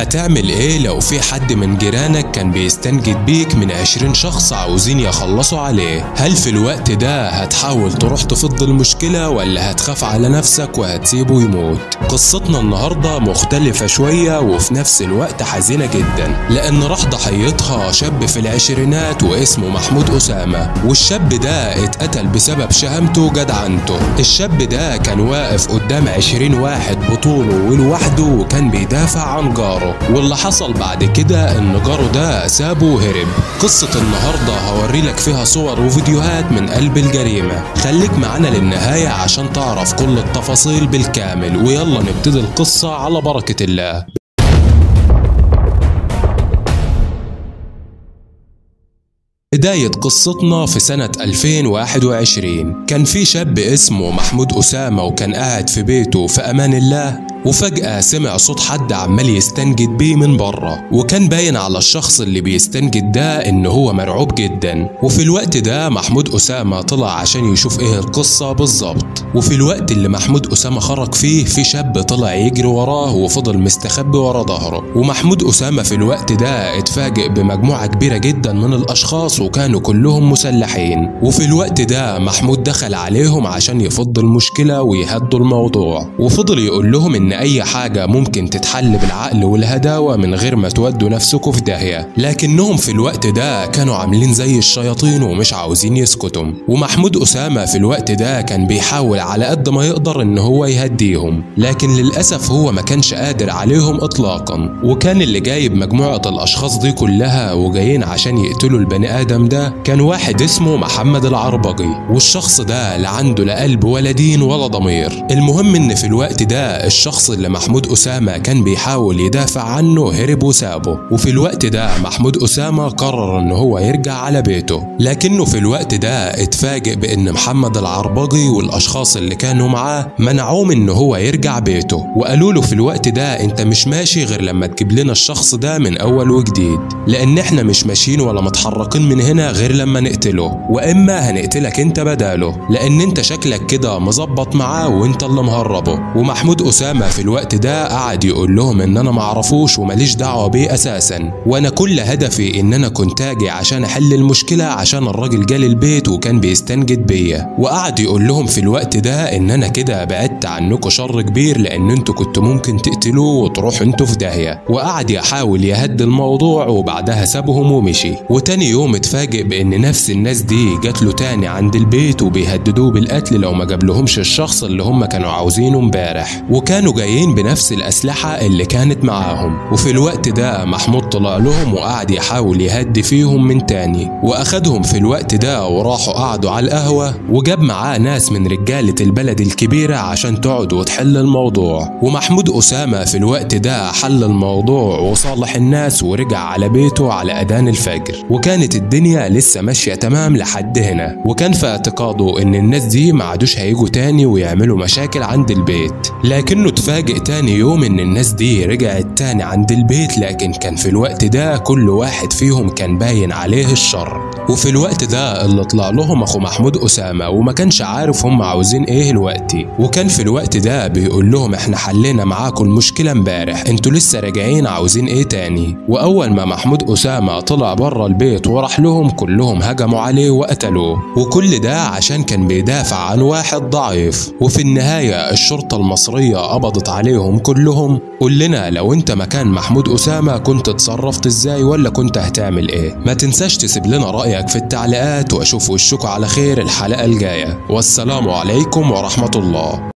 هتعمل ايه لو في حد من جيرانك كان بيستنجد بيك من 20 شخص عاوزين يخلصوا عليه هل في الوقت ده هتحاول تروح تفض المشكلة ولا هتخاف على نفسك وهتسيبه يموت قصتنا النهاردة مختلفة شوية وفي نفس الوقت حزينة جدا لأن راح ضحيتها شاب في العشرينات واسمه محمود أسامة والشاب ده اتقتل بسبب شهامته وجدعنته الشاب ده كان واقف قدام 20 واحد بطوله ولوحده وكان بيدافع عن جاره واللي حصل بعد كده ان جاره ده سابه وهرب قصة النهاردة هوري لك فيها صور وفيديوهات من قلب الجريمة خليك معانا للنهاية عشان تعرف كل التفاصيل بالكامل ويلا نبتدي القصة على بركة الله بداية قصتنا في سنة 2021 كان في شاب اسمه محمود أسامة وكان قاعد في بيته في أمان الله وفجأة سمع صوت حد عمال يستنجد بيه من بره وكان باين على الشخص اللي بيستنجد ده إن هو مرعوب جدا وفي الوقت ده محمود أسامة طلع عشان يشوف إيه القصة بالظبط وفي الوقت اللي محمود أسامة خرج فيه في شاب طلع يجري وراه وفضل مستخبي ورا ظهره ومحمود أسامة في الوقت ده اتفاجئ بمجموعة كبيرة جدا من الأشخاص وكانوا كلهم مسلحين وفي الوقت ده محمود دخل عليهم عشان يفض المشكلة ويهدوا الموضوع وفضل يقول لهم إن أي حاجة ممكن تتحل بالعقل والهداوة من غير ما تودوا نفسكم في داهية لكنهم في الوقت ده كانوا عاملين زي الشياطين ومش عاوزين يسكتوا ومحمود أسامة في الوقت ده كان بيحاول على قد ما يقدر إن هو يهديهم لكن للأسف هو ما كانش قادر عليهم إطلاقا وكان اللي جايب مجموعة الأشخاص دي كلها وجايين عشان يقتلوا البني آدم ده كان واحد اسمه محمد العربجي والشخص ده لا عنده لا قلب ولا دين ولا ضمير المهم إن في الوقت ده الشخص اللي محمود أسامة كان بيحاول يدافع عنه هرب وسابه وفي الوقت ده محمود أسامة قرر إن هو يرجع على بيته لكنه في الوقت ده اتفاجئ بإن محمد العربجي والأشخاص اللي كانوا معاه منعوه من إن هو يرجع بيته وقالوا له في الوقت ده أنت مش ماشي غير لما تجيب لنا الشخص ده من أول وجديد لأن إحنا مش ماشيين ولا متحركين من هنا غير لما نقتله وإما هنقتلك أنت بداله لأن أنت شكلك كده مظبط معاه وأنت اللي مهربه ومحمود أسامة في الوقت ده قعد يقول لهم ان انا معرفوش وماليش دعوه بيه اساسا وانا كل هدفي ان انا كنت اجي عشان احل المشكله عشان الراجل جالي البيت وكان بيستنجد بيا وقعد يقول لهم في الوقت ده ان انا كده بعدت عنكم شر كبير لان انتوا كنتوا ممكن تقتلوه وتروحوا انتوا في داهيه وقعد يحاول يهدي الموضوع وبعدها سابهم ومشي وتاني يوم اتفاجئ بان نفس الناس دي جات له تاني عند البيت وبيهددوه بالقتل لو ما جابلهمش الشخص اللي هم كانوا عاوزينه امبارح وكانوا جايين بنفس الأسلحة اللي كانت معاهم وفي الوقت ده محمود طلع لهم وقعد يحاول يهدي فيهم من تاني وأخدهم في الوقت ده وراحوا قعدوا على القهوة وجاب معاه ناس من رجالة البلد الكبيرة عشان تقعد وتحل الموضوع ومحمود أسامة في الوقت ده حل الموضوع وصالح الناس ورجع على بيته على أذان الفجر وكانت الدنيا لسه ماشية تمام لحد هنا وكان في اعتقاده إن الناس دي ما عادوش هيجوا تاني ويعملوا مشاكل عند البيت لكنه اتفاجئ تاني يوم ان الناس دي رجعت تاني عند البيت لكن كان في الوقت ده كل واحد فيهم كان باين عليه الشر وفي الوقت ده اللي طلع لهم اخو محمود اسامه وما كانش عارف هم عاوزين ايه دلوقتي وكان في الوقت ده بيقول لهم احنا حلينا معاكم المشكله امبارح انتوا لسه راجعين عاوزين ايه تاني واول ما محمود اسامه طلع بره البيت وراح لهم كلهم هجموا عليه وقتلوه وكل ده عشان كان بيدافع عن واحد ضعيف وفي النهايه الشرطه المصريه قبضت عليهم كلهم قول لنا لو انت مكان محمود أسامة كنت اتصرفت ازاي ولا كنت هتعمل ايه ما تنساش تسيب لنا رأيك في التعليقات واشوف وشكوا على خير الحلقة الجاية والسلام عليكم ورحمة الله